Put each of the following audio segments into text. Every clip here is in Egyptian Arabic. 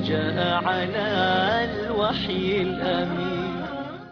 جاء على الوحي الأمين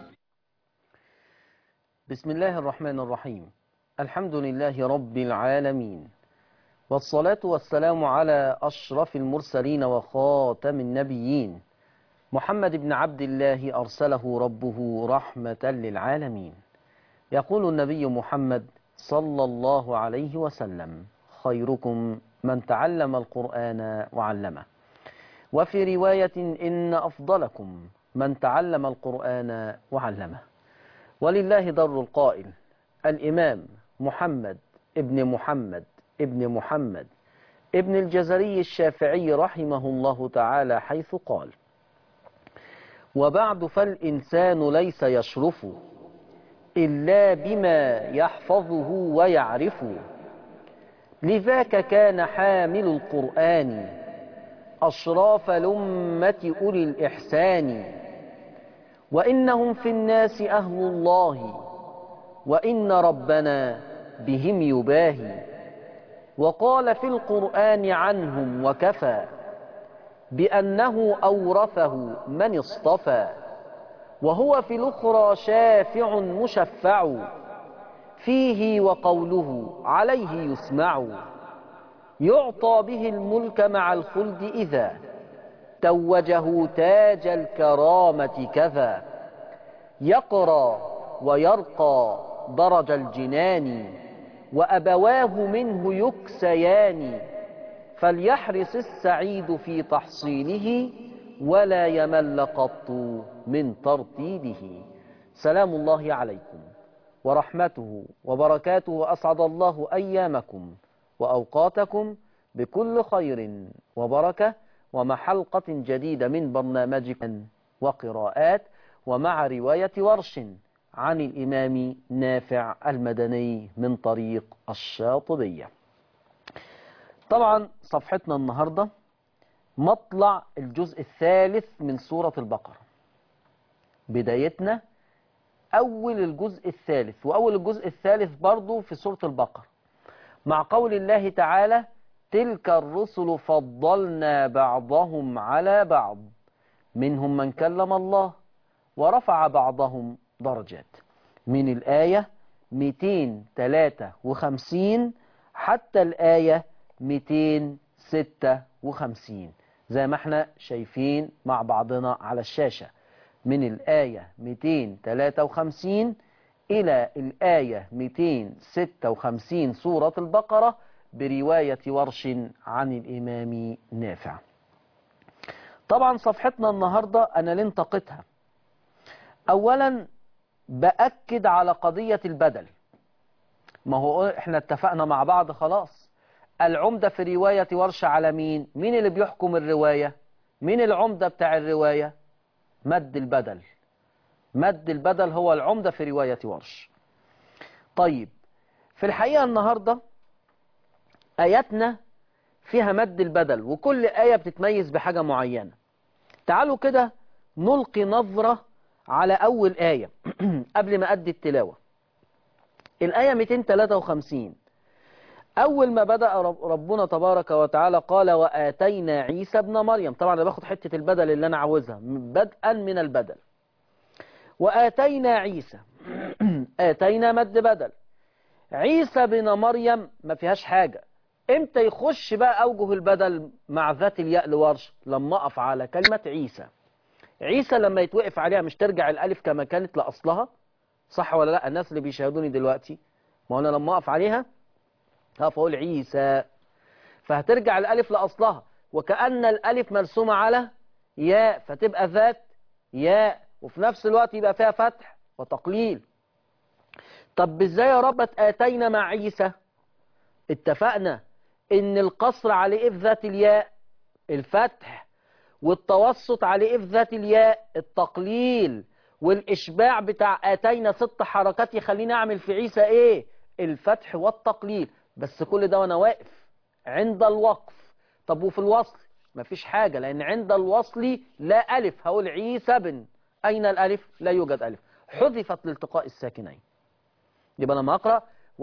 بسم الله الرحمن الرحيم الحمد لله رب العالمين والصلاة والسلام على أشرف المرسلين وخاتم النبيين محمد بن عبد الله أرسله ربه رحمة للعالمين يقول النبي محمد صلى الله عليه وسلم خيركم من تعلم القرآن وعلمه وفي رواية إن أفضلكم من تعلم القرآن وعلمه ولله در القائل الإمام محمد ابن محمد ابن محمد ابن الجزري الشافعي رحمه الله تعالى حيث قال وبعد فالإنسان ليس يشرف إلا بما يحفظه ويعرف لذاك كان حامل القرآن أشراف لمة أولي الإحسان وإنهم في الناس أهل الله وإن ربنا بهم يباهي وقال في القرآن عنهم وكفى بأنه أورثه من اصطفى وهو في الأخرى شافع مشفع فيه وقوله عليه يسمع يعطى به الملك مع الخلد إذا توجه تاج الكرامة كذا يقرى ويرقى درج الجنان وأبواه منه يكسيان فليحرص السعيد في تحصيله ولا يمل قط من ترتيبه سلام الله عليكم ورحمته وبركاته وأسعد الله أيامكم وأوقاتكم بكل خير وبركة ومع حلقة جديدة من برنامجكم وقراءات ومع رواية ورش عن الإمام نافع المدني من طريق الشاطبية طبعا صفحتنا النهاردة مطلع الجزء الثالث من سورة البقرة بدايتنا أول الجزء الثالث وأول الجزء الثالث برضو في سورة البقرة مع قول الله تعالى تلك الرسل فضلنا بعضهم على بعض منهم من كلم الله ورفع بعضهم درجات من الآية 253 حتى الآية 256 زي ما احنا شايفين مع بعضنا على الشاشة من الآية 253 إلى الآية 256 سورة البقرة برواية ورش عن الإمام نافع طبعا صفحتنا النهاردة أنا لنتقتها أولا بأكد على قضية البدل ما هو احنا اتفقنا مع بعض خلاص العمدة في رواية ورش على مين مين اللي بيحكم الرواية مين العمدة بتاع الرواية مد البدل مد البدل هو العمدة في رواية ورش طيب في الحقيقة النهاردة آياتنا فيها مد البدل وكل آية بتتميز بحاجة معينة تعالوا كده نلقي نظرة على أول آية قبل ما أدي التلاوة الآية 253 أول ما بدأ ربنا تبارك وتعالى قال وآتينا عيسى ابن مريم طبعا أنا باخد حتة البدل اللي أنا عاوزها بدءا من البدل وآتينا عيسى آتينا مد بدل عيسى بن مريم ما فيهاش حاجة امتى يخش بقى أوجه البدل مع ذات الياء لورش لما أقف على كلمة عيسى عيسى لما يتوقف عليها مش ترجع الألف كما كانت لأصلها صح ولا لا الناس اللي بيشاهدوني دلوقتي ما أنا لما أقف عليها هقف أقول عيسى فهترجع الألف لأصلها وكأن الألف مرسومة على ياء فتبقى ذات ياء وفي نفس الوقت يبقى فيها فتح وتقليل طب ازاي يا رب اتينا مع عيسى اتفقنا ان القصر على ايه في ذات الياء الفتح والتوسط على ايه في ذات الياء التقليل والاشباع بتاع اتينا ست حركات يخليني اعمل في عيسى ايه الفتح والتقليل بس كل ده وانا واقف عند الوقف طب وفي الوصل مفيش حاجة لان عند الوصل لا الف هقول عيسى بن اين الالف لا يوجد الف حذفت لالتقاء الساكنين يبقى لما اقرا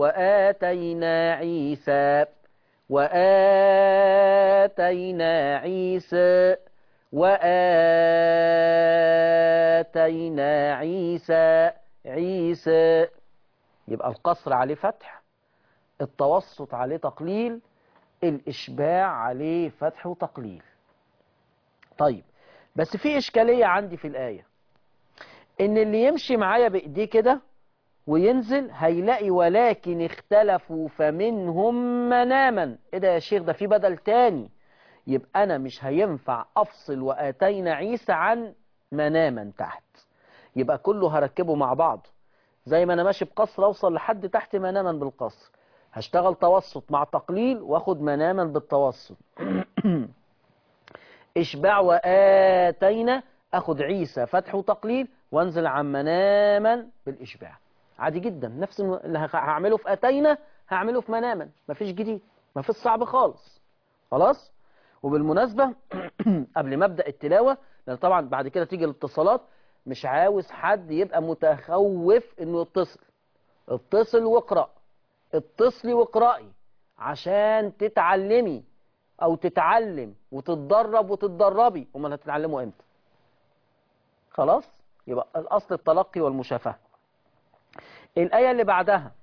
واتينا عيسى واتينا عيسى وآتينا عيسى عيسى يبقى القصر عليه فتح التوسط عليه تقليل الإشباع عليه فتح وتقليل طيب بس في إشكالية عندي في الآية إن اللي يمشي معايا بإيديه كده وينزل هيلاقي ولكن اختلفوا فمنهم مناما ايه ده يا شيخ ده في بدل تاني يبقى انا مش هينفع افصل واتينا عيسى عن مناما تحت يبقى كله هركبه مع بعض زي ما انا ماشي بقصر اوصل لحد تحت مناما بالقصر هشتغل توسط مع تقليل واخد مناما بالتوسط اشباع واتينا اخد عيسى فتح وتقليل وانزل عن مناما بالاشباع عادي جدا نفس اللي هعمله في اتينا هعمله في مناما مفيش جديد مفيش صعب خالص خلاص وبالمناسبة قبل ما ابدا التلاوة لان طبعا بعد كده تيجي الاتصالات مش عاوز حد يبقى متخوف انه يتصل اتصل واقرأ اتصلي واقرأي عشان تتعلمي او تتعلم وتتدرب وتتدربي امال هتتعلموا امتى خلاص يبقى الاصل التلقي والمشافهه الآية اللي بعدها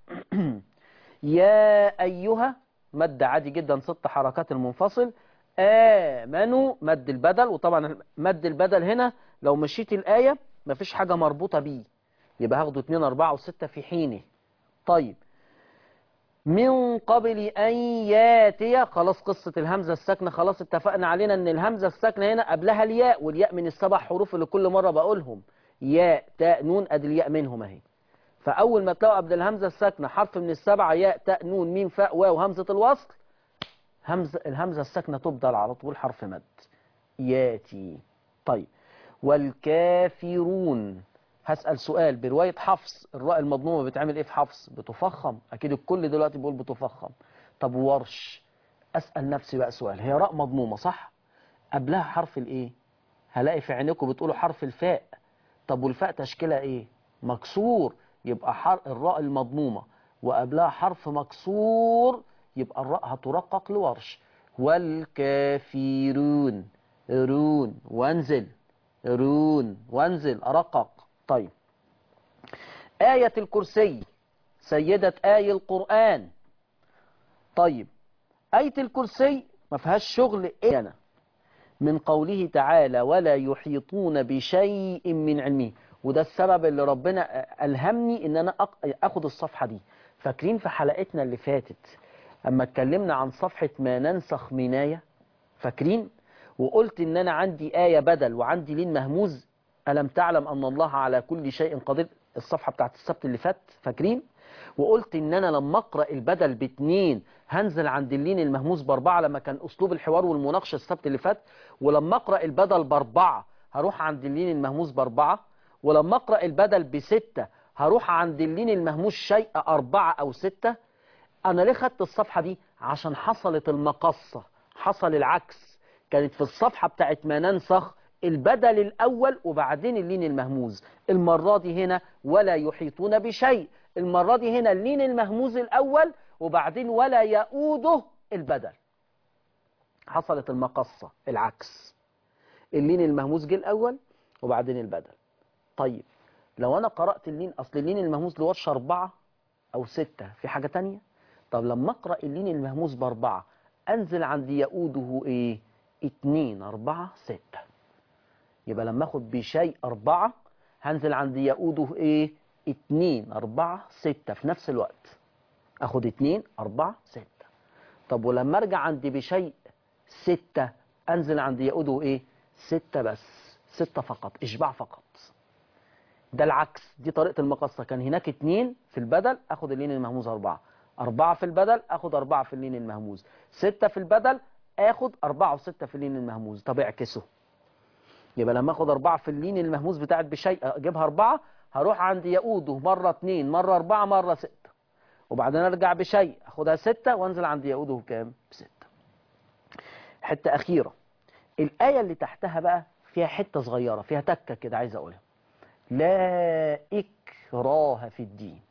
يا أيها مد عادي جدا ست حركات المنفصل آمنوا مد البدل وطبعا مد البدل هنا لو مشيت الآية مفيش حاجة مربوطة بيه يبقى هاخده 2 4 و6 في حينه طيب من قبل أن ياتي خلاص قصة الهمزة الساكنة خلاص اتفقنا علينا ان الهمزة الساكنة هنا قبلها الياء والياء من السبع حروف اللي كل مرة بقولهم ياء تاء نون ادي الياء منهم اهي فأول ما تلاقوا قبل الهمزة الساكنة حرف من السبعة ياء تاء نون ميم فاء واو همزة الوصل همزة الهمزة الساكنة تبدل على طول حرف مد ياتي طيب والكافرون هسأل سؤال برواية حفص الراء المضمومة بتعمل ايه في حفص بتفخم اكيد الكل دلوقتي بيقول بتفخم طب ورش اسأل نفسي بقى سؤال هي راء مضمومة صح قبلها حرف الايه هلاقي في عينيكم بتقولوا حرف الفاء طب والفاء تشكيلها ايه مكسور يبقى حر الراء المضمومة وقبلها حرف مكسور يبقى الراء هترقق لورش والكافرون رون وانزل رون وانزل أرقق طيب آية الكرسي سيدة آي القرآن طيب آية الكرسي ما فيهاش شغل إيه أنا من قوله تعالى ولا يحيطون بشيء من علمه وده السبب اللي ربنا ألهمني ان انا اخد الصفحة دي فاكرين في حلقتنا اللي فاتت اما اتكلمنا عن صفحة ما ننسخ من آية فاكرين وقلت ان انا عندي آية بدل وعندي لين مهموز ألم تعلم أن الله على كل شيء قدير الصفحة بتاعت السبت اللي فات فاكرين وقلت ان انا لما اقرا البدل باتنين هنزل عند اللين المهموز باربعة لما كان اسلوب الحوار والمناقشة السبت اللي فات ولما اقرا البدل باربعة هروح عند اللين المهموز باربعة ولما اقرا البدل بستة هروح عند اللين المهموس شيء أربعة أو ستة أنا ليه خدت الصفحة دي عشان حصلت المقصة حصل العكس كانت في الصفحة بتاعت ما ننسخ البدل الأول وبعدين اللين المهموز المرة دي هنا ولا يحيطون بشيء المرة دي هنا اللين المهموز الأول وبعدين ولا يؤوده البدل حصلت المقصة العكس اللين المهموز جه الأول وبعدين البدل طيب لو أنا قرأت اللين أصل اللين المهموز لورش أربعة أو ستة في حاجة تانية طب لما أقرأ اللين المهموز بأربعة أنزل عند يؤوده إيه اتنين أربعة ستة يبقى لما أخد بشيء أربعة هنزل عند يؤوده إيه اتنين أربعة ستة في نفس الوقت أخد اتنين أربعة ستة طب ولما أرجع عند بشيء ستة أنزل عند يؤوده إيه ستة بس ستة فقط إشباع فقط ده العكس دي طريقة المقصة كان هناك اتنين في البدل اخد اللين المهموز اربعة اربعة في البدل اخد اربعة في اللين المهموز ستة في البدل اخد اربعة وستة في اللين المهموز طب اعكسه يبقى لما اخد اربعة في اللين المهموز بتاعت بشيء اجيبها اربعة هروح عند يقوده مرة اتنين مرة اربعة مرة ستة وبعدين ارجع بشيء اخدها ستة وانزل عند يقوده بكام بستة حتة اخيرة الاية اللي تحتها بقى فيها حتة صغيرة فيها تكة كده عايز اقولها لا إكراه في الدين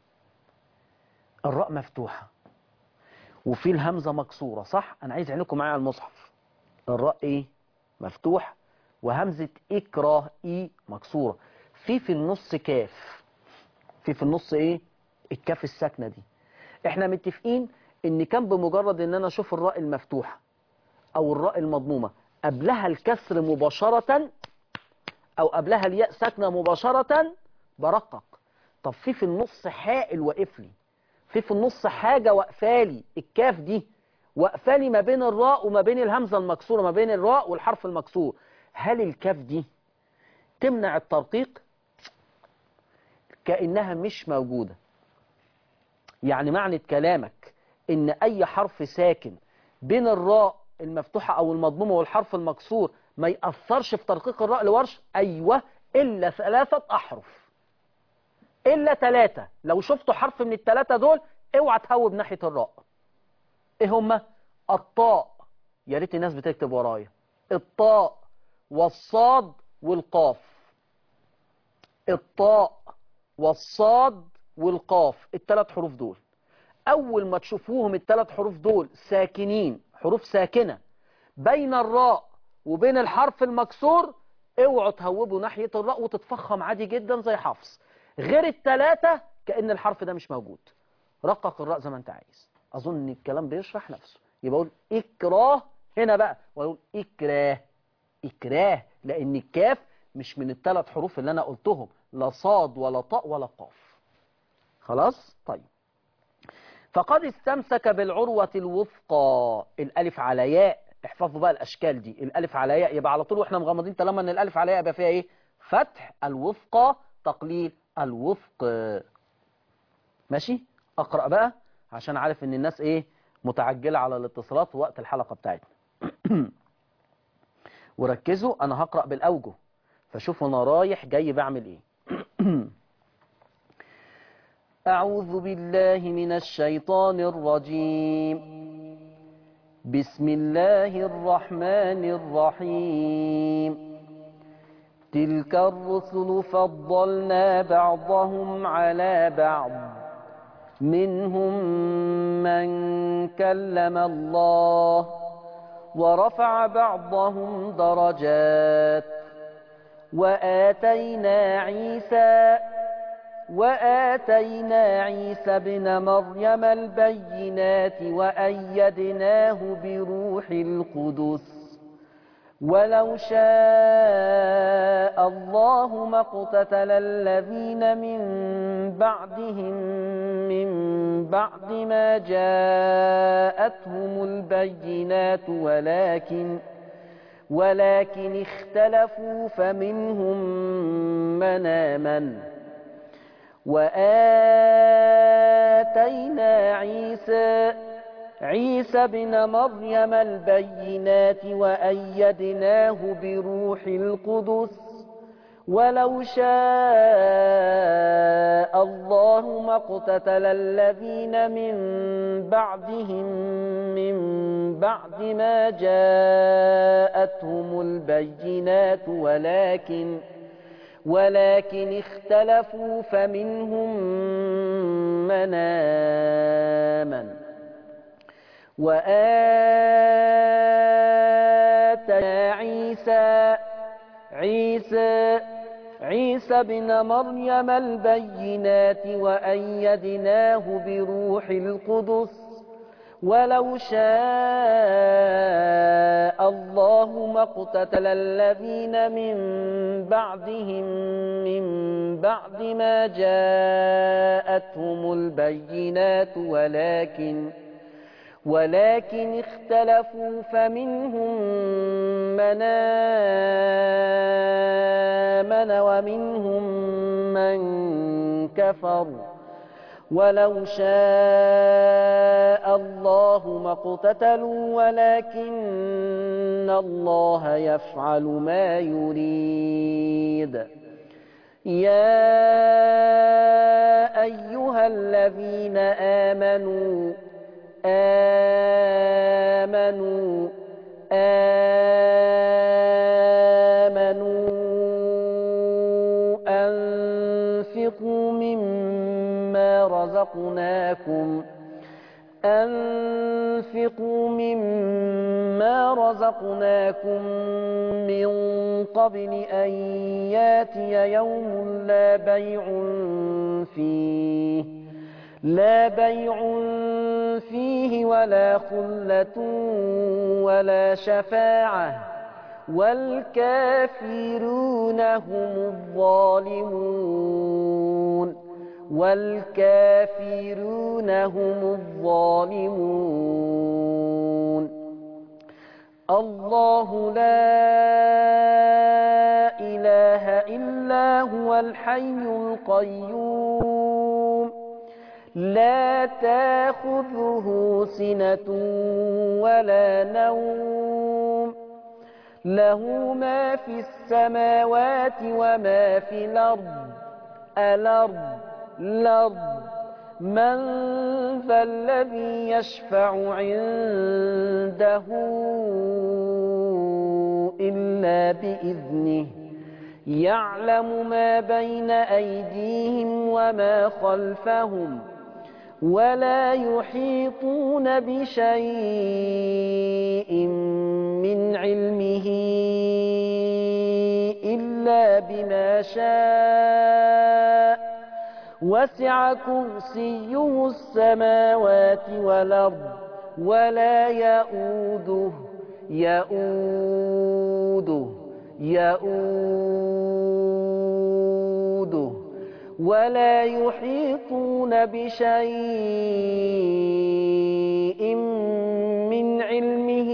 الراء مفتوحة وفي الهمزة مكسورة صح أنا عايز عينكم معايا على المصحف الراء إيه مفتوح وهمزة إكراه إي مكسورة في في النص كاف في في النص إيه الكاف الساكنة دي احنا متفقين ان كان بمجرد ان انا اشوف الراء المفتوحة او الراء المضمومة قبلها الكسر مباشرة او قبلها الياء ساكنة مباشرة برقق طب في في النص حائل واقف لي في في النص حاجة واقفالي الكاف دي واقفالي ما بين الراء وما بين الهمزة المكسورة ما بين الراء والحرف المكسور هل الكاف دي تمنع الترقيق كأنها مش موجودة يعني معنى كلامك ان اي حرف ساكن بين الراء المفتوحة او المضمومة والحرف المكسور ما يأثرش في ترقيق الراء لورش ايوه الا ثلاثة احرف الا ثلاثة لو شفتوا حرف من الثلاثة دول اوعى تهوب ناحية الراء ايه هما الطاء يا ريت الناس بتكتب ورايا الطاء والصاد والقاف الطاء والصاد والقاف الثلاث حروف دول اول ما تشوفوهم الثلاث حروف دول ساكنين حروف ساكنة بين الراء وبين الحرف المكسور اوعوا تهوبوا ناحية الراء وتتفخم عادي جدا زي حفص غير الثلاثة كأن الحرف ده مش موجود رقق الراء زي ما انت عايز اظن ان الكلام بيشرح نفسه يبقى اقول اكراه هنا بقى واقول اكراه اكراه لان الكاف مش من الثلاث حروف اللي انا قلتهم لا صاد ولا طاء ولا قاف خلاص طيب فقد استمسك بالعروة الوثقى الألف على ياء احفظوا بقى الأشكال دي الألف على ياء يبقى على طول واحنا مغمضين طالما ان الألف على ياء يبقى فيها ايه فتح الوثقى تقليل الوفق ماشي أقرأ بقى عشان عارف ان الناس ايه متعجلة على الاتصالات وقت الحلقة بتاعتنا وركزوا انا هقرأ بالأوجه فشوفوا انا رايح جاي بعمل ايه أعوذ بالله من الشيطان الرجيم بسم الله الرحمن الرحيم تلك الرسل فضلنا بعضهم على بعض منهم من كلم الله ورفع بعضهم درجات وآتينا عيسى وآتينا عيسى ابن مريم البينات وأيدناه بروح القدس ولو شاء الله ما اقتتل الذين من بعدهم من بعد ما جاءتهم البينات ولكن ولكن اختلفوا فمنهم من آمن وآتينا عيسى عيسى بن مريم البينات وأيدناه بروح القدس ولو شاء الله ما اقتتل الذين من بعدهم من بعد ما جاءتهم البينات ولكن ولكن اختلفوا فمنهم من آمن وآتنا عيسى عيسى عيسى بن مريم البينات وأيدناه بروح القدس ولو شاء الله ما اقتتل الذين من بعدهم من بعد ما جاءتهم البينات ولكن ولكن اختلفوا فمنهم من آمن ومنهم من كفر ولو شاء الله ما اقتتلوا ولكن الله يفعل ما يريد يا أيها الذين آمنوا آمنوا آمنوا أنفقوا مما رزقناكم أنفقوا مما رزقناكم من قبل أن ياتي يوم لا بيع فيه لا بيع فيه ولا خلة ولا شفاعة والكافرون هم الظالمون والكافرون هم الظالمون الله لا إله إلا هو الحي القيوم لا تاخذه سنة ولا نوم له ما في السماوات وما في الأرض الأرض الأرض من ذا الذي يشفع عنده إلا بإذنه يعلم ما بين أيديهم وما خلفهم ولا يحيطون بشيء من علمه إلا بما شاء وسع كرسيه السماوات والأرض ولا يؤوده يؤوده يؤوده ولا يحيطون بشيء من علمه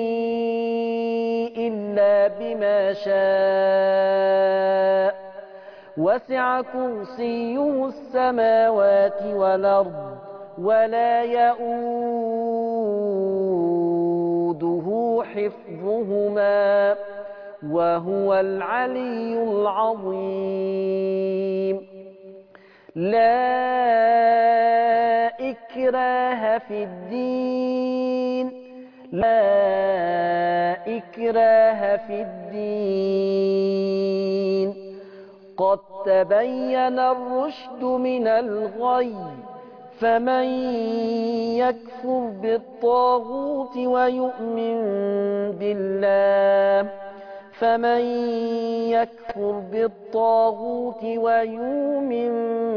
إلا بما شاء وسع كرسيه السماوات والأرض ولا يؤوده حفظهما وهو العلي العظيم لا إكراه في الدين لا إكراه في الدين قد تبين الرشد من الغي فمن يكفر بالطاغوت ويؤمن بالله فمن يكفر بالطاغوت ويؤمن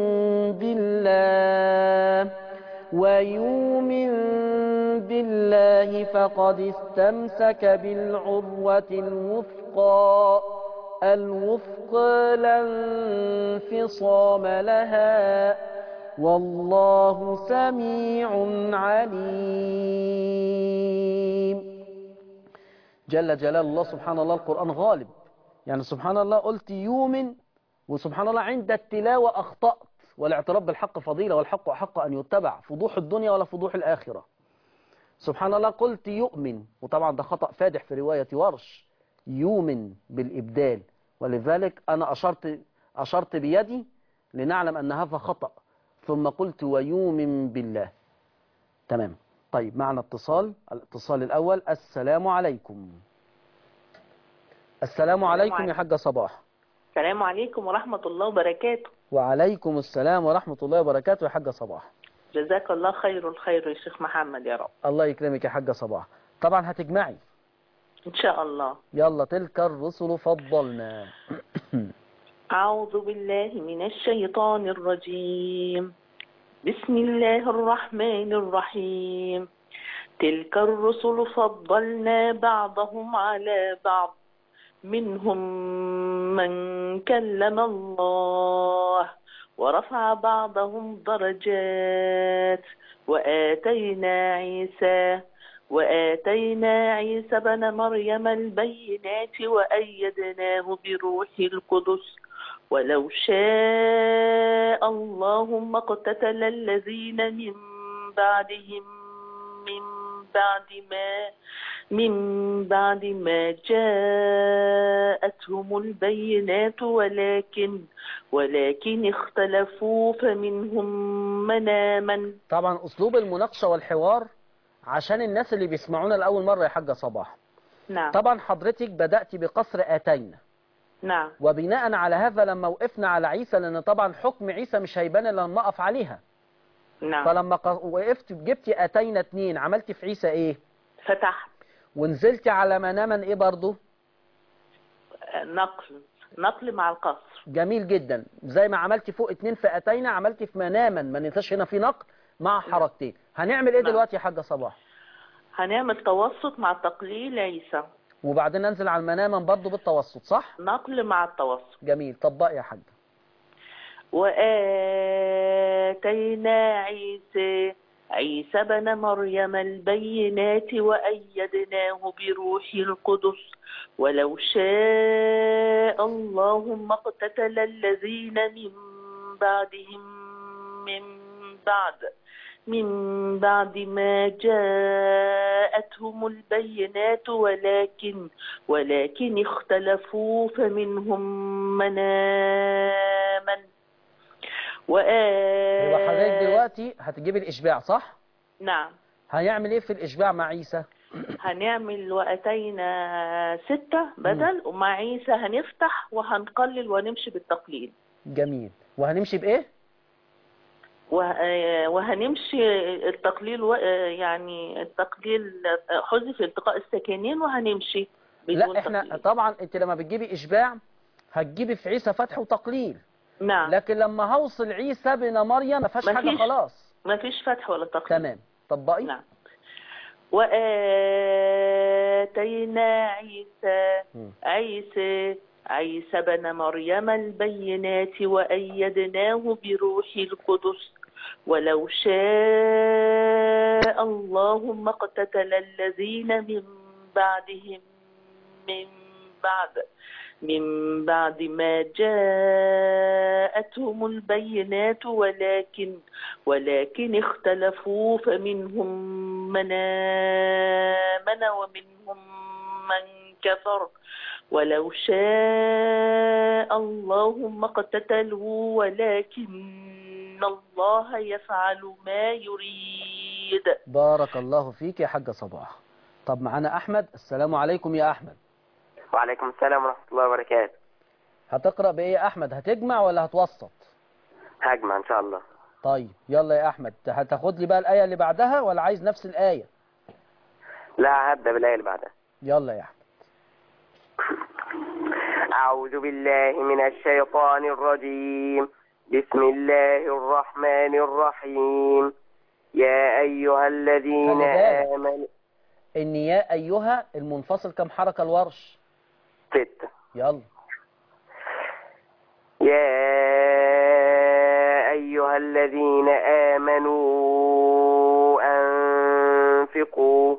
بالله ويؤمن بالله فقد استمسك بالعروة الوثقى الوثقى لا انفصام لها والله سميع عليم جل جلال الله سبحان الله القرآن غالب يعني سبحان الله قلت يؤمن وسبحان الله عند التلاوة أخطأت والاعتراف بالحق فضيلة والحق أحق أن يتبع فضوح الدنيا ولا فضوح الآخرة سبحان الله قلت يؤمن وطبعا ده خطأ فادح في رواية ورش يؤمن بالإبدال ولذلك أنا أشرت, أشرت بيدي لنعلم أن هذا خطأ ثم قلت ويؤمن بالله تمام طيب معنا اتصال الاتصال الأول السلام عليكم السلام عليكم يا حاجة صباح السلام عليكم ورحمة الله وبركاته وعليكم السلام ورحمة الله وبركاته يا حاجة صباح جزاك الله خير الخير يا شيخ محمد يا رب الله يكرمك يا حاجة صباح طبعا هتجمعي إن شاء الله يلا تلك الرسل فضلنا أعوذ بالله من الشيطان الرجيم بسم الله الرحمن الرحيم تلك الرسل فضلنا بعضهم على بعض منهم من كلم الله ورفع بعضهم درجات وآتينا عيسى وآتينا عيسى بن مريم البينات وأيدناه بروح القدس ولو شاء الله ما اقتتل الذين من بعدهم من بعد ما من بعد ما جاءتهم البينات ولكن ولكن اختلفوا فمنهم من آمن طبعا أسلوب المناقشة والحوار عشان الناس اللي بيسمعونا لأول مرة يا حاجة صباح نعم طبعا حضرتك بدأت بقصر آتينا نعم وبناء على هذا لما وقفنا على عيسى لأن طبعا حكم عيسى مش هيبان إلا لما أقف عليها نعم فلما ق- وقفت جبتي أتينا اتنين عملتي في عيسى إيه فتحت ونزلتي على مناما إيه برضو نقل نقل مع القصر جميل جدا زي ما عملتي فوق اتنين فئتين عملتي في مناما ما ننساش هنا في نقل مع حركتين هنعمل ايه نعم. دلوقتي يا حاجة صباح هنعمل توسط مع تقليل عيسى وبعدين ننزل على المناما برضو بالتوسط صح نقل مع التوسط جميل طبقي يا حاجة وآتينا عيسى عيسى بن مريم البينات وأيدناه بروح القدس ولو شاء الله ما اقتتل الذين من بعدهم من بعد من بعد ما جاءتهم البينات ولكن ولكن اختلفوا فمنهم من آمن وآ هو حضرتك دلوقتي هتجيب الإشباع صح؟ نعم هيعمل ايه في الإشباع مع عيسى؟ هنعمل وأتينا ستة بدل ومع عيسى هنفتح وهنقلل ونمشي بالتقليل جميل وهنمشي بإيه؟ وه- وهنمشي التقليل و- يعني التقليل حذف التقاء الساكنين وهنمشي بدون لا احنا تقليل. طبعا انت لما بتجيبي إشباع هتجيبي في عيسى فتح وتقليل نعم لكن لما هوصل عيسى بن مريم ما فيهاش حاجة مفيش. خلاص ما فيش فتح ولا تقليل تمام طبقي نعم وآتينا عيسى مم. عيسى عيسى بن مريم البينات وأيدناه بروح القدس ولو شاء الله ما اقتتل الذين من بعدهم من بعد من بعد ما جاءتهم البينات ولكن ولكن اختلفوا فمنهم من آمن ومنهم من كفر ولو شاء الله ما اقتتلوا ولكن الله يفعل ما يريد بارك الله فيك يا حاجة صباح طب معانا أحمد السلام عليكم يا أحمد وعليكم السلام ورحمة الله وبركاته هتقرأ بإيه يا أحمد هتجمع ولا هتوسط هجمع إن شاء الله طيب يلا يا أحمد هتاخد لي بقى الآية اللي بعدها ولا عايز نفس الآية لا هبدأ بالآية اللي بعدها يلا يا أحمد أعوذ بالله من الشيطان الرجيم بسم الله الرحمن الرحيم يا أيها الذين خلي بالك. آمنوا إن يا أيها المنفصل كم حركة الورش ستة يلا يا أيها الذين آمنوا أنفقوا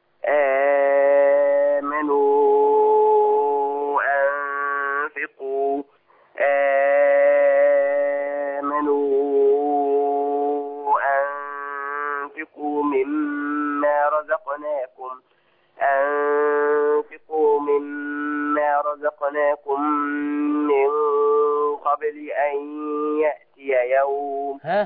آمنوا أنفقوا آمنوا أنفقوا مما رزقناكم أنفقوا مما رزقناكم من قبل أن يأتي يوم ها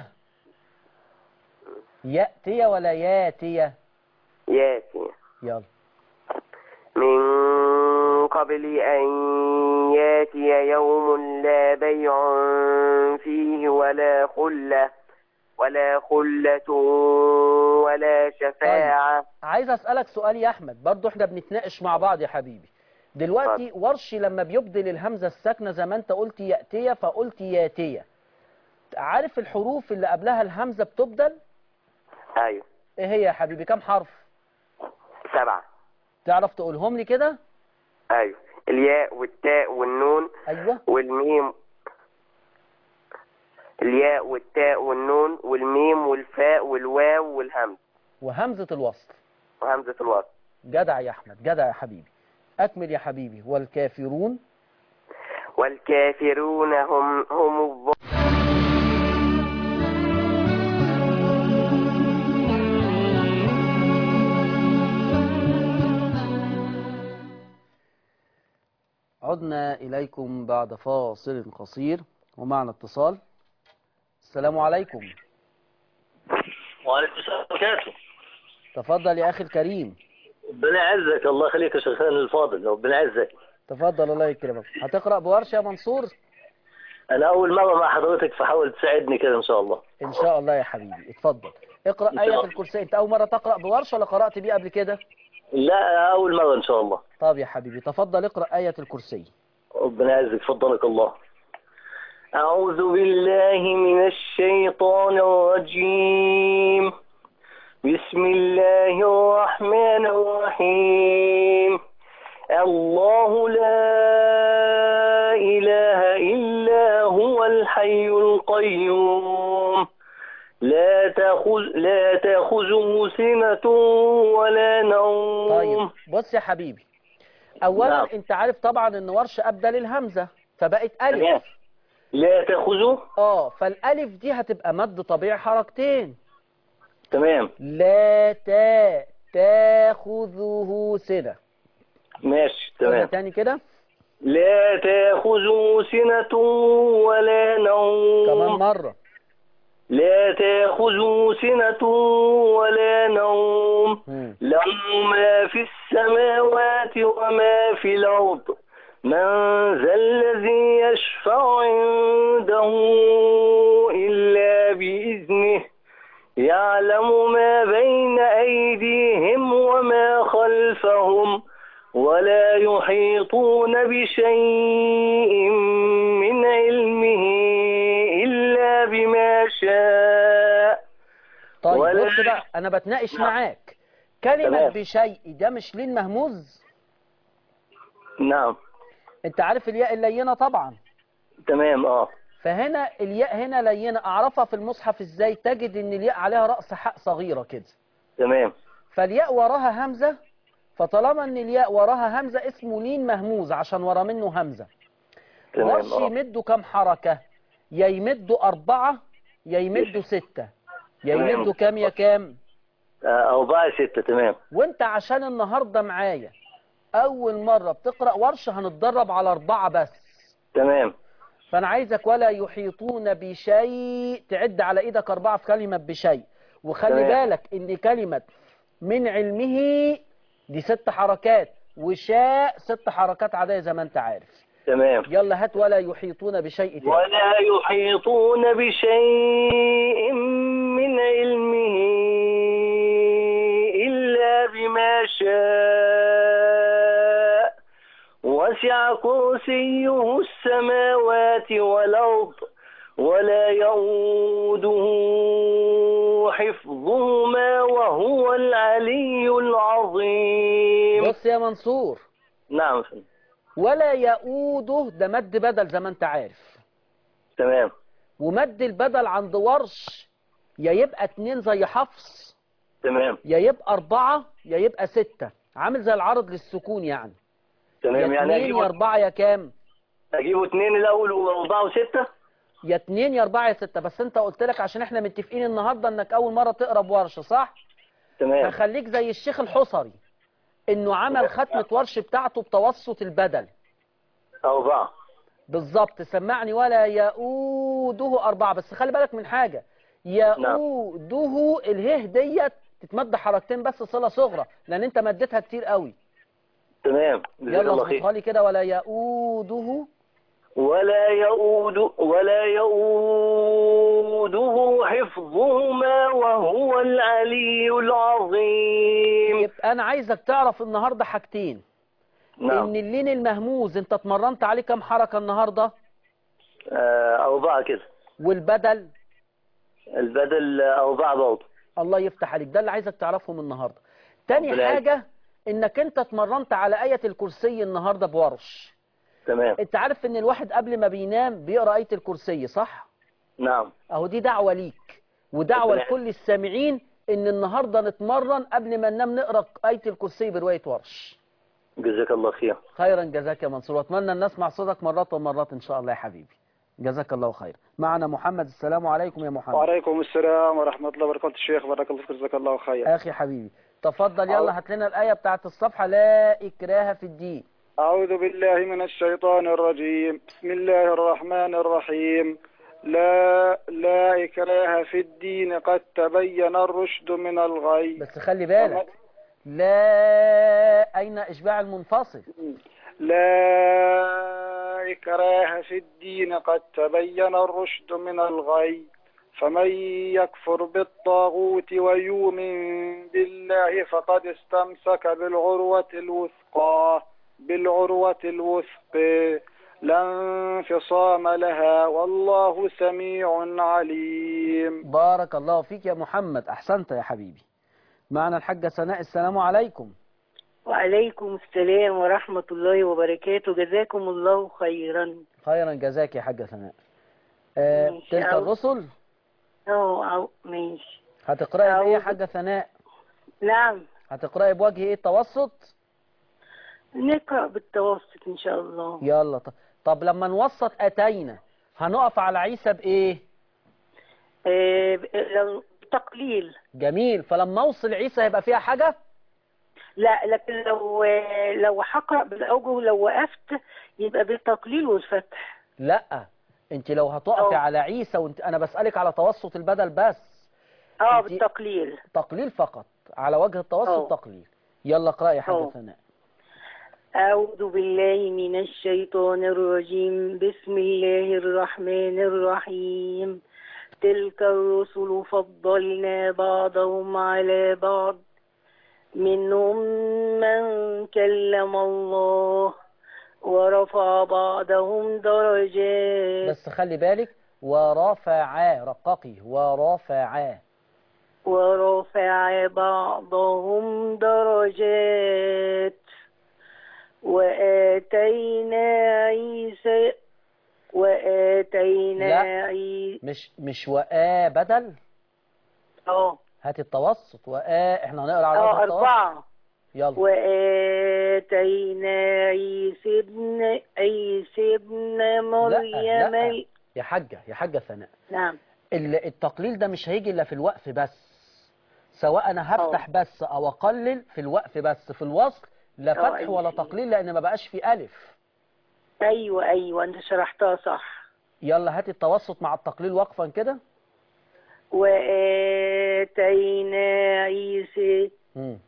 يأتي ولا ياتي يأتي يلا من قبل أن يأتي يوم لا بيع فيه ولا خلة ولا خلة ولا شفاعة عايز أسألك سؤال يا أحمد برضو احنا بنتناقش مع بعض يا حبيبي دلوقتي ورشي لما بيبدل الهمزة الساكنة زي ما انت قلت يأتي فقلت ياتية عارف الحروف اللي قبلها الهمزة بتبدل أيوة ايه هي يا حبيبي كم حرف سبعة تعرف تقولهم لي كده أيوة الياء والتاء والنون ايوه والميم الياء والتاء والنون والميم والفاء والواو والهمز وهمزة الوصل وهمزة الوصل جدع يا احمد جدع يا حبيبي اكمل يا حبيبي والكافرون والكافرون هم هم الظالمون عدنا إليكم بعد فاصل قصير ومعنا اتصال السلام عليكم وعليكم السلام وبركاته تفضل يا أخي الكريم ربنا يعزك الله يخليك يا شيخنا الفاضل ربنا يعزك تفضل الله يكرمك هتقرأ بورشة يا منصور انا اول مره مع حضرتك فحاول تساعدني كده ان شاء الله إن شاء الله يا حبيبي اتفضل اقرأ إن شاء آية الله. الكرسي أنت أول مرة تقرأ بورشة ولا قرأت بيه قبل كده لا اول مره ان شاء الله طب يا حبيبي تفضل اقرأ آية الكرسي ربنا يعزك فضلك الله أعوذ بالله من الشيطان الرجيم بسم الله الرحمن الرحيم الله لا إله إلا هو الحي القيوم لا تأخذ لا تأخذه سنة ولا نوم طيب بص يا حبيبي اولا نعم. انت عارف طبعا ان ورش ابدل الهمزه فبقت تمام. الف لا تأخذه اه فالالف دي هتبقى مد طبيعي حركتين تمام لا تا تاخذه سنه ماشي قولها تمام تاني كده لا تأخذه سنة ولا نوم كمان مره لا تأخذه سنة ولا نوم مم. له ما في السماوات وما في الأرض من ذا الذي يشفع عنده إلا بإذنه يعلم ما بين أيديهم وما خلفهم ولا يحيطون بشيء من علمه إلا بما شاء طيب ولا- بص بقى انا بتناقش نعم. معاك كلمه تمام. بشيء ده مش لين مهموز نعم انت عارف الياء اللينه طبعا تمام اه فهنا الياء هنا لينه اعرفها في المصحف ازاي تجد ان الياء عليها راس حق صغيره كده تمام فالياء وراها همزة فطالما ان الياء وراها همزة اسمه لين مهموز عشان ورا منه همزة تمام ورش اه يمدوا كام حركة يا يمدوا أربعة يا يمدوا ستة يا تمام. يمدوا كام يا كام آه، أربعة ستة تمام وانت عشان النهاردة معايا أول مرة بتقرأ ورش هنتدرب على أربعة بس تمام فأنا عايزك ولا يحيطون بشيء تعد على إيدك أربعة في كلمة بشيء وخلي تمام. بالك إن كلمة من علمه دي ست حركات وشاء ست حركات عادية زي ما أنت عارف تمام يلا هات ولا يحيطون بشيء تاني ولا يحيطون بشيء من علمه إلا بما شاء وسع كرسيه السماوات والأرض ولا يؤوده حفظهما وهو العلي العظيم بص يا منصور نعم ولا يؤوده ده مد بدل زي ما أنت عارف تمام ومد البدل عند ورش يا يبقى اتنين زي حفص تمام يا يبقى أربعة يا يبقى ستة عامل زي العرض للسكون يعني يا تمام يعني اتنين يا أجيبه أربعة يا كام أجيبه اتنين الأول وأربعة وستة يا اتنين يا أربعة يا ستة بس أنت قلت لك عشان احنا متفقين النهاردة إنك أول مرة تقرا بورش صح؟ تمام هخليك زي الشيخ الحصري إنه عمل ختمة ورش بتاعته بتوسط البدل أربعة بالظبط سمعني ولا يؤوده أربعة بس خلي بالك من حاجة يؤوده اله ديت تتمد حركتين بس صلة صغرى لأن أنت مدتها كتير قوي تمام جزاك يلا الله اظبطها خير لي كده ولا يؤوده ولا يؤود ولا يؤوده حفظهما وهو العلي العظيم يبقى أنا عايزك تعرف النهاردة حاجتين إن نعم اللين المهموز أنت اتمرنت عليه كام حركة النهاردة آه، أربعة كده والبدل البدل أربعة برضه الله يفتح عليك ده اللي عايزك تعرفهم النهاردة تاني ربنا يعزك. حاجة انك انت اتمرنت على آية الكرسي النهاردة بورش تمام انت عارف ان الواحد قبل ما بينام بيقرأ آية الكرسي صح نعم اهو دي دعوة ليك ودعوة ربنا لكل السامعين ان النهاردة نتمرن قبل ما ننام نقرأ آية الكرسي برواية ورش جزاك الله خير خيرا جزاك يا منصور واتمنى ان نسمع صوتك مرات ومرات ان شاء الله يا حبيبي جزاك الله خير معنا محمد السلام عليكم يا محمد وعليكم السلام ورحمة الله وبركاته الشيخ بارك الله فيك جزاك الله خير اخي حبيبي تفضل أعوذ- يلا هات لنا الآية بتاعت الصفحة لا إكراه في الدين أعوذ بالله من الشيطان الرجيم بسم الله الرحمن الرحيم لا لا إكراه في الدين قد تبين الرشد من الغي بس خلي بالك لا أين إشباع المنفصل لا إكراه في الدين قد تبين الرشد من الغي فمن يكفر بالطاغوت ويؤمن بالله فقد استمسك بالعروة الوثقى بالعروة الوثقى لا انفصام لها والله سميع عليم بارك الله فيك يا محمد أحسنت يا حبيبي معنا الحاجة سناء السلام عليكم وعليكم السلام ورحمة الله وبركاته جزاكم الله خيرا خيرا جزاك يا حاجة سناء آه ماشي، تلك أو- الرسل أو أو ماشي هتقرأي بإيه يا أعوذ- حاجة سناء نعم هتقرأي بوجه إيه التوسط نقرأ بالتوسط إن شاء الله يلا ط- طب لما نوسط أتينا هنقف على عيسى بإيه آه لو تقليل جميل فلما أوصل عيسى هيبقى فيها حاجة لا لكن لو لو هقرأ بالأوجه لو وقفت يبقى بالتقليل والفتح لا انت لو هتقفي أه. على عيسى وانت انا بسألك على توسط البدل بس اه أنت- بالتقليل تقليل فقط على وجه التوسط أه. تقليل يلا اقرأي يا حاجة أه. ثناء أعوذ بالله من الشيطان الرجيم بسم الله الرحمن الرحيم تلك الرسل فضلنا بعضهم على بعض منهم من كلم الله ورفع بعضهم درجات بس خلي بالك ورفع رققي ورفع ورفع بعضهم درجات وآتينا عيسى وآتينا لا. عيسى مش مش وآ بدل اه هات التوسط وآ احنا هنقرا على اه وجه التوسط أربعة يلا وآتينا عيسى ابن عيسى ابن مريم لا. ال- يا حاجة يا حاجة ثناء نعم ال- التقليل ده مش هيجي الا في الوقف بس سواء انا هفتح بس او اقلل في الوقف بس في الوصل لا أه، فتح أيوة. ولا تقليل لان ما بقاش في الف أيوة أيوة أنت شرحتها صح يلا هات التوسط مع التقليل وقفا كده وآتينا عيسى مم.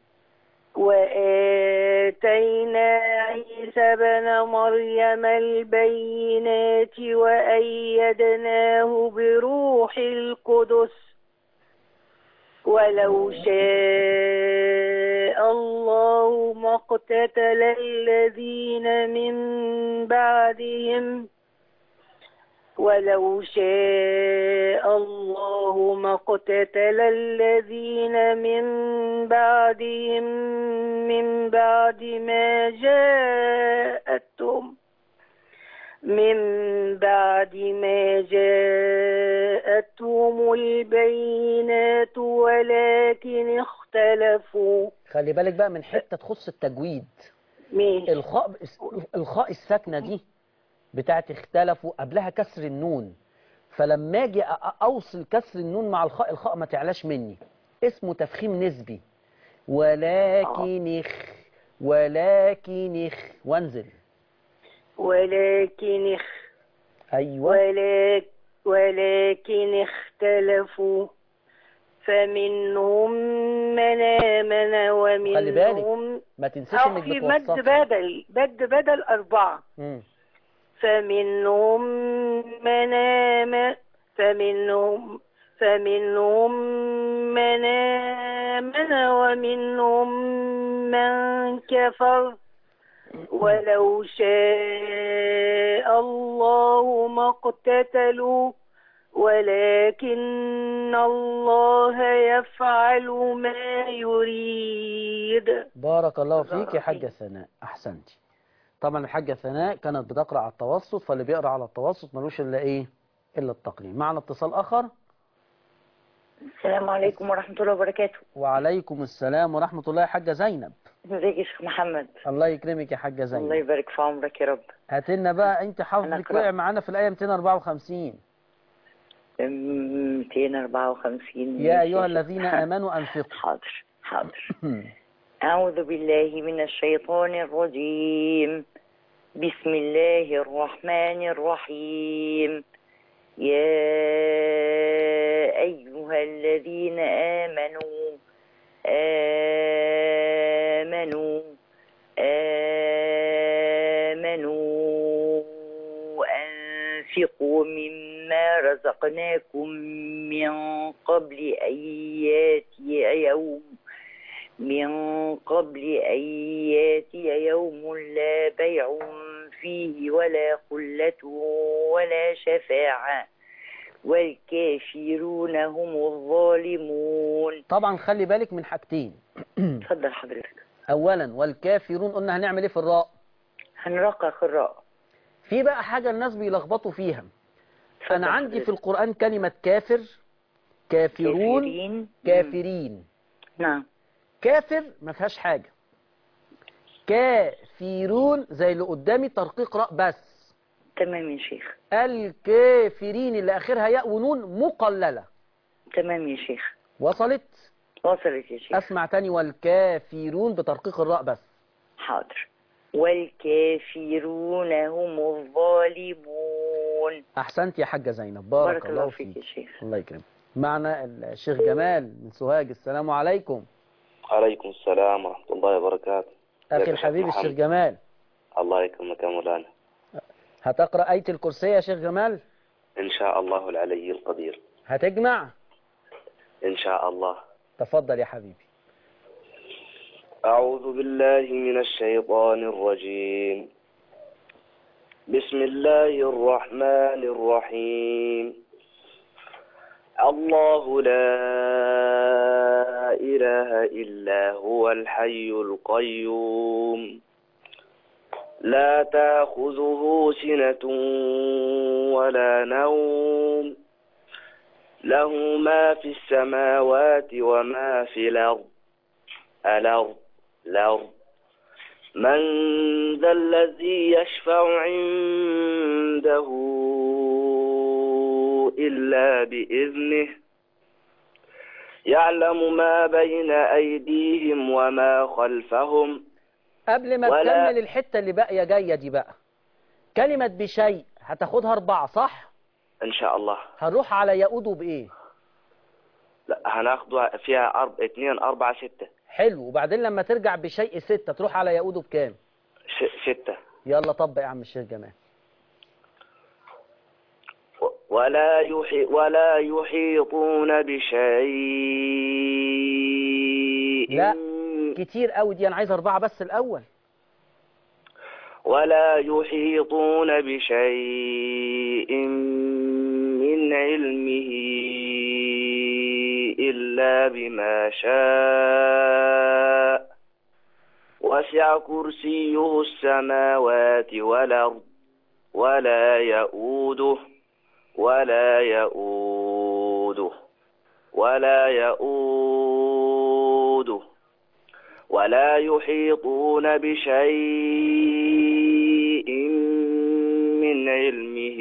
وآتينا عيسى بن مريم البينات وأيدناه بروح القدس ولو شاء الله ما اقتتل الذين من بعدهم ولو شاء الله ما اقتتل الذين من بعدهم من بعد ما جاءتهم من بعد ما جاءتهم البينات ولكن اختلفوا خلي بالك بقى من حتة تخص التجويد ماشي الخاء الخاء الساكنة دي بتاعت اختلفوا قبلها كسر النون فلما اجي أ- أ- اوصل كسر النون مع الخاء الخاء ما تعلاش مني اسمه تفخيم نسبي ولكن اخ ولكن اخ وانزل ولكن اخ ايوه ولك ولكن اختلفوا فمنهم من آمن خلي بالك ومنهم ما تنسيش أو انك في مد بتوسطي بدل مد بدل أربعة مم. فمنهم من آمن فمنهم فمنهم من آمن ومنهم من كفر ولو شاء الله ما اقتتلوا ولكن الله يفعل ما يريد بارك الله فيك يا بارك حاجة فيك. ثناء أحسنتي طبعا الحاجة ثناء كانت بتقرأ على التوسط فاللي بيقرأ على التوسط ملوش إلا إيه إلا التقليل معنا اتصال آخر السلام عليكم ورحمة الله وبركاته وعليكم السلام ورحمة الله يا حاجة زينب ازيك يا شيخ محمد الله يكرمك يا حاجة الله زينب يبارك في عمرك يا رب هات لنا بقى أنت أنا حافظك أقرأ. وقع معانا في الآية 254 أم، 254 يا أيها الذين آمنوا أنفقوا حاضر حاضر أعوذ بالله من الشيطان الرجيم بسم الله الرحمن الرحيم يا أيها الذين آمنوا آمنوا آمنوا أنفقوا مما رزقناكم من قبل أن ياتي يوم من قبل أن ياتي يوم لا بيع فيه ولا خلة ولا شفاعة والكافرون هم الظالمون طبعا خلي بالك من حاجتين اتفضل حضرتك اولا والكافرون قلنا هنعمل ايه في الراء هنرقق الراء في بقى حاجة الناس بيلخبطوا فيها اتفضل انا عندي في حضرتك. القرآن كلمة كافر كافرون كافرين كافرين نعم كافر ما فيهاش حاجة كافرون زي اللي قدامي ترقيق راء بس تمام يا شيخ الكافرين اللي اخرها ياء ونون مقللة تمام يا شيخ وصلت وصلت يا شيخ اسمع تاني والكافرون بترقيق الراء بس حاضر والكافرون هم الظالمون احسنت يا حاجة زينب بارك, بارك الله فيك يا شيخ الله يكرمك معنا الشيخ جمال من سوهاج السلام عليكم عليكم السلام ورحمة الله وبركاته اخي ازيك يا الحبيب شيخ الشيخ محمد؟ جمال الله يكرمك يا مولانا هتقرأ آية الكرسي يا شيخ جمال إن شاء الله العلي القدير هتجمع إن شاء الله تفضل يا حبيبي أعوذ بالله من الشيطان الرجيم بسم الله الرحمن الرحيم الله لا إله إلا هو الحي القيوم لا تأخذه سنة ولا نوم له ما في السماوات وما في الأرض الأرض الأرض من ذا الذي يشفع عنده إلا بإذنه يعلم ما بين أيديهم وما خلفهم قبل ما ولا- تكمل الحتة اللي باقية جاية دي بقى كلمة بشيء هتاخدها أربعة صح؟ إن شاء الله هنروح على يقوده بإيه؟ لا هناخدها فيها أرب... اتنين أربعة ستة حلو وبعدين لما ترجع بشيء ستة تروح على يقوده بكام؟ ش... ستة يلا طبق يا عم الشيخ جمال و- ولا يحي... ولا يحيطون بشيء لا. كتير قوي دي أنا عايز أربعة بس الأول ولا يحيطون بشيء من علمه إلا بما شاء وسع كرسيه السماوات والأرض ولا يؤوده ولا يؤوده ولا يؤوده ولا يحيطون بشيء من علمه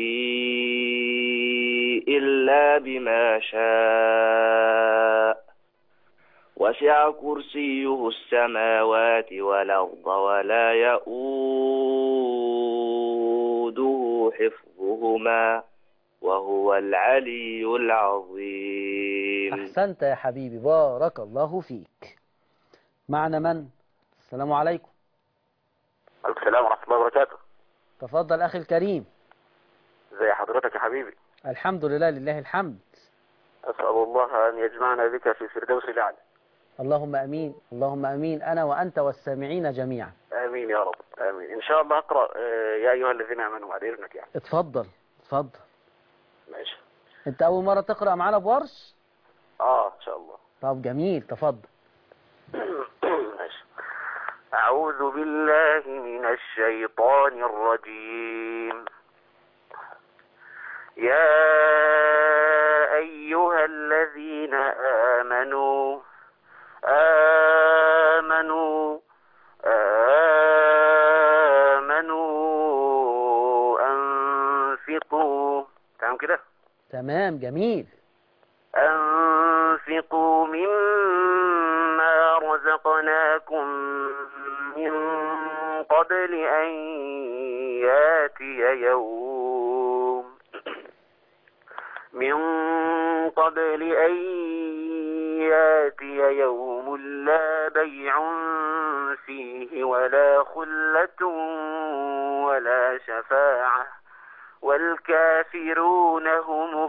إلا بما شاء وسع كرسيه السماوات والأرض ولا يؤوده حفظهما وهو العلي العظيم أحسنت يا حبيبي بارك الله فيك معنا من؟ السلام عليكم السلام ورحمة الله وبركاته تفضل أخي الكريم ازي حضرتك يا حبيبي الحمد لله لله الحمد أسأل الله أن يجمعنا بك في الفردوس الأعلى اللهم أمين اللهم أمين أنا وأنت والسامعين جميعا آمين يا رب آمين إن شاء الله أقرأ آه، يا أيها الذين آمنوا بعد إذنك يعني اتفضل اتفضل ماشي أنت أول مرة تقرأ معانا بورش آه إن شاء الله طب جميل تفضل ماشي أعوذ بالله من الشيطان الرجيم يا أيها الذين آمنوا آمنوا آمنوا أنفقوا تمام كده تمام جميل أنفقوا مما رزقناكم من قبل أن ياتي يوم من قبل أن ياتي يوم لا بيع فيه ولا خلة ولا شفاعة والكافرون هم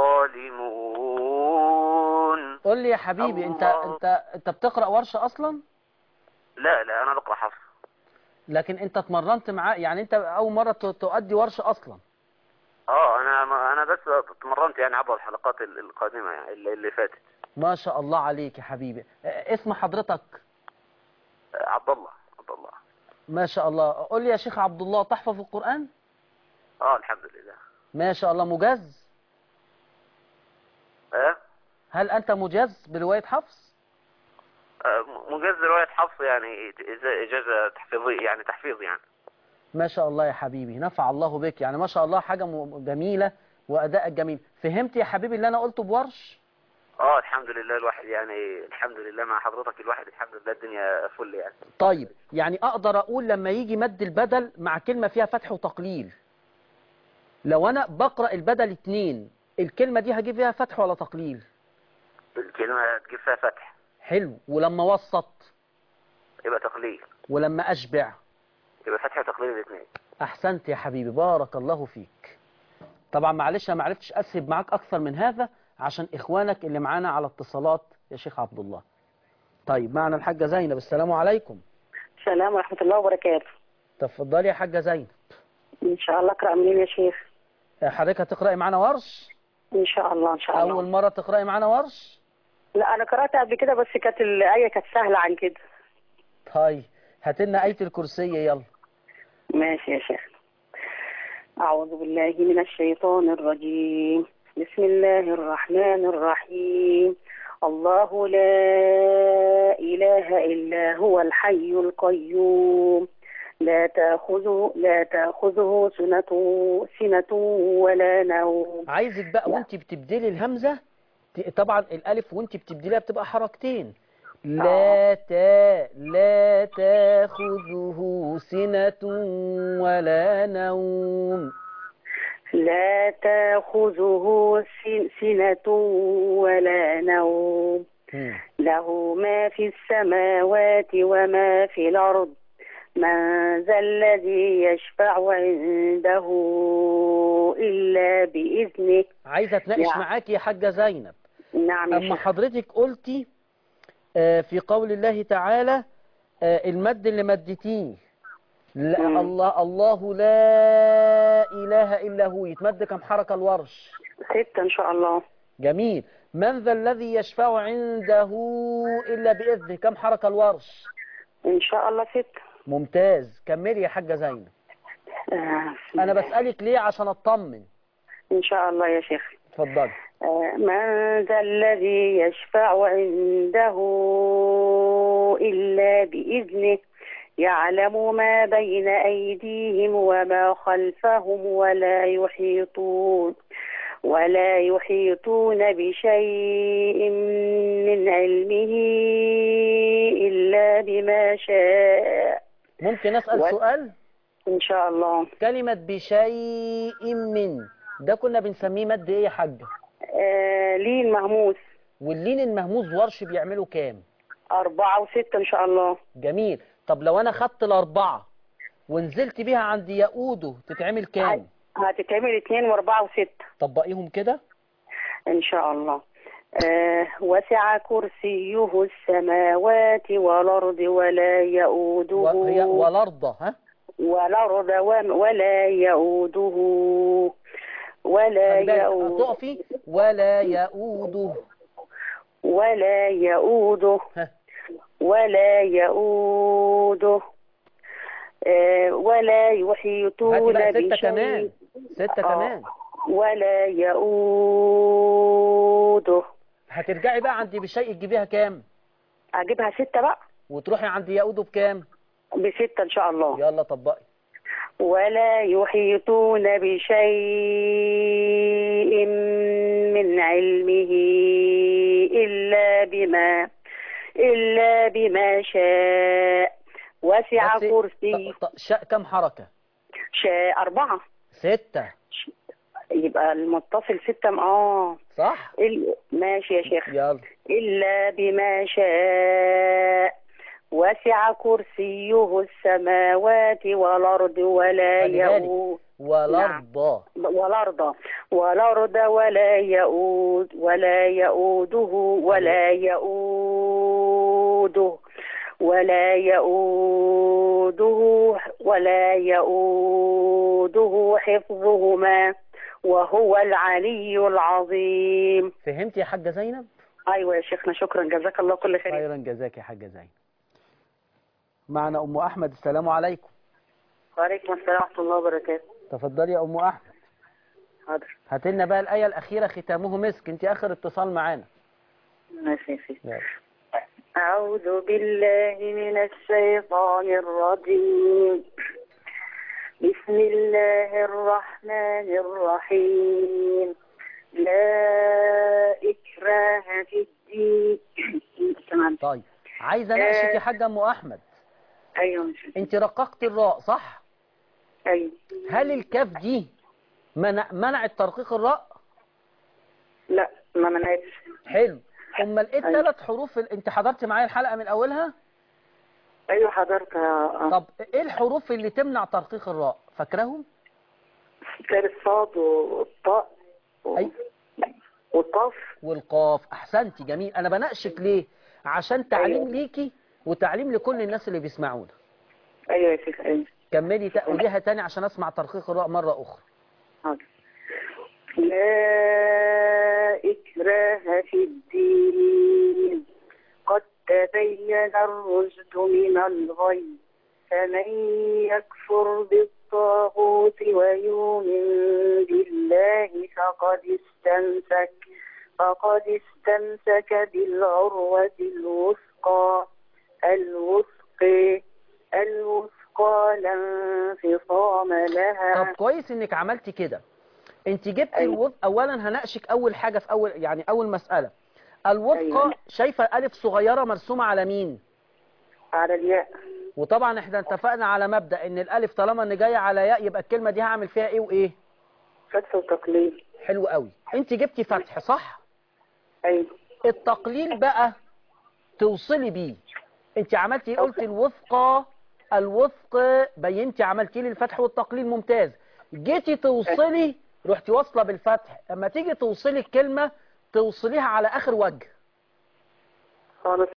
الظالمون قول لي يا حبيبي أنت الله. أنت أنت بتقرأ ورشة أصلا لا لا أنا بقرأ حفص لكن انت اتمرنت معاه يعني انت اول مرة ت- تؤدي ورش اصلا اه انا انا بس اتمرنت يعني عبر الحلقات ال- القادمه يعني اللي اللي فاتت ما شاء الله عليك يا حبيبي اه، اسم حضرتك آه، عبد الله عبد الله ما شاء الله قول لي يا شيخ عبد الله تحفظ القرآن اه الحمد لله ما شاء الله مجاز اه هل انت مجاز برواية حفص آه، مجاز روايه حفص يعني إجا- اجازه تحفيظيه يعني تحفيظ يعني ما شاء الله يا حبيبي نفع الله بك يعني ما شاء الله حاجة م- جميلة وأداء جميل فهمت يا حبيبي اللي أنا قلته بورش اه الحمد لله الواحد يعني الحمد لله مع حضرتك الواحد الحمد لله الدنيا فل يعني طيب يعني أقدر أقول لما يجي مد البدل مع كلمة فيها فتح وتقليل لو أنا بقرأ البدل اتنين الكلمة دي هجيب فيها فتح ولا تقليل الكلمه تجيب فيها فتح حلو ولما وسط يبقى تقليل ولما أشبع يبقى فتح وتقليل الاثنين أحسنت يا حبيبي بارك الله فيك طبعا معلش أنا معرفتش أسهب معاك أكثر من هذا عشان إخوانك اللي معانا على اتصالات يا شيخ عبد الله طيب معنا الحاجة زينب السلام عليكم السلام ورحمة الله وبركاته تفضلي يا حاجة زينب إن شاء الله أقرأ منين يا شيخ حضرتك هتقرأي معانا ورش إن شاء الله إن شاء الله أول مرة تقرأي معانا ورش لا أنا قرأت قبل كده بس كانت الآية كانت سهلة عن كده طيب هات لنا آية الكرسي يلا ماشي يا شيخ أعوذ بالله من الشيطان الرجيم بسم الله الرحمن الرحيم الله لا إله إلا هو الحي القيوم لا تأخذه لا تأخذه سنة سنة ولا نوم عايزك بقى وانت بتبدلي الهمزة ت- طبعا الألف وانت بتبدليها بتبقى حركتين لا تا لا تاخذه سنة ولا نوم لا تأخذه سن- سنة ولا نوم مم. له ما في السماوات وما في الأرض من ذا الذي يشفع عنده إلا بإذنه عايزة اتناقش نعم. معاك يا حاجة زينب نعم يا أما شيخ حضرتك قلتي آه، في قول الله تعالى آه، المد اللي مدتيه لا مم. الله الله لا إله إلا هو يتمد كم حركة الورش ستة إن شاء الله جميل من ذا الذي يشفع عنده إلا بإذنه كم حركة الورش إن شاء الله ستة ممتاز كملي يا حاجة زينب آه، أنا بسألك ليه عشان أطمن إن شاء الله يا شيخ اتفضلي آه، من ذا الذي يشفع عنده إلا بإذنه يعلم ما بين أيديهم وما خلفهم ولا يحيطون ولا يحيطون بشيء من علمه إلا بما شاء ممكن أسأل و- سؤال إن شاء الله كلمة بشيء من ده كنا بنسميه مد إيه يا حاجة آه لين مهموس واللين المهموز ورش بيعملوا كام أربعة وستة إن شاء الله جميل طب لو أنا خدت الأربعة ونزلت بيها عند يقوده تتعمل كام هتتعمل اتنين وأربعة وستة طبقيهم كده إن شاء الله آه وسع كرسيه السماوات والأرض ولا يؤوده وهي والأرض ها والأرض وم- ولا يؤوده ولا خلي بالك، يؤوده تقفي ولا يؤوده ولا يؤوده ها. ولا يؤوده آه ولا هاتي يحيطون بقى ستة بشيء كمان ستة آه. كمان ولا يؤوده هترجعي بقى عند بشيء تجيبيها كام أجيبها ستة بقى وتروحي عند يقوده بكام بستة إن شاء الله يلا طبقي ولا يحيطون بشيء من علمه إلا بما إلا بما شاء وسع بس كرسي ط- ط- شاء كم حركة شاء أربعة ستة يبقى المتصل ستة م- اه صح ال- ماشي يا شيخ يلا إلا بما شاء وسع كرسيه السماوات والأرض ولا خلي بالك. يؤود والأرض والأرض والأرض ولا يؤود ولا يؤوده ولا يؤوده ولا يؤوده ولا يؤوده حفظهما وهو العلي العظيم فهمت يا حاجة زينب ايوه يا شيخنا شكرا جزاك الله كل خير خيرا جزاك يا حاجة زينب معنا أم أحمد السلام عليكم وعليكم السلام ورحمه الله وبركاته تفضلي يا أم أحمد حاضر هات لنا بقى الآية الأخيرة ختامه مسك أنت آخر اتصال معانا ماشي يا سيدي. يلا. أعوذ بالله من الشيطان الرجيم بسم الله الرحمن الرحيم لا إكراه في الدين تمام طيب عايزة أناقشك يا حاجة أم أحمد أيوة ماشي. أنت رققت الراء صح؟ أيوة هل الكاف دي منع منعت ترقيق الراء؟ لا ما منعتش حلو امال ايه أيوة. الثلاث حروف ال- انت حضرت معايا الحلقه من اولها أيوة حضرت آه. طب ايه الحروف اللي تمنع ترقيق الراء فاكراهم كان الصاد والطاء و- أي. والقاف والقاف احسنتي جميل انا بناقشك ليه عشان تعليم أيوة. ليكي وتعليم لكل الناس اللي بيسمعونا أيوة يا شيخ أيوة كملي تقوليها تاني عشان اسمع ترقيق الراء مره اخرى حاضر لا إكراه في الدين قد تبين الرشد من الغي فمن يكفر بالطاغوت ويؤمن بالله فقد استمسك فقد استمسك بالعروة الوثقى الوثقى الوثقى لا انفصام لها طب كويس انك عملتي كده انت جبتي أيوة. الوث اولا هناقشك اول حاجه في اول يعني اول مساله الوثقى أيوة. شايفه الف صغيره مرسومه على مين على الياء وطبعا احنا اتفقنا على مبدأ ان الالف طالما ان جايه على ياء يبقى الكلمة دي هعمل فيها ايه وايه فتح وتقليل حلو قوي انت جبتي فتح صح أيوة التقليل بقى توصلي بيه انت عملتي ايه قلت الوثقة الوثق بينتي عملتي لي الفتح والتقليل ممتاز جيتي توصلي رحتي واصله بالفتح اما تيجي توصلي الكلمة توصليها على اخر وجه خالص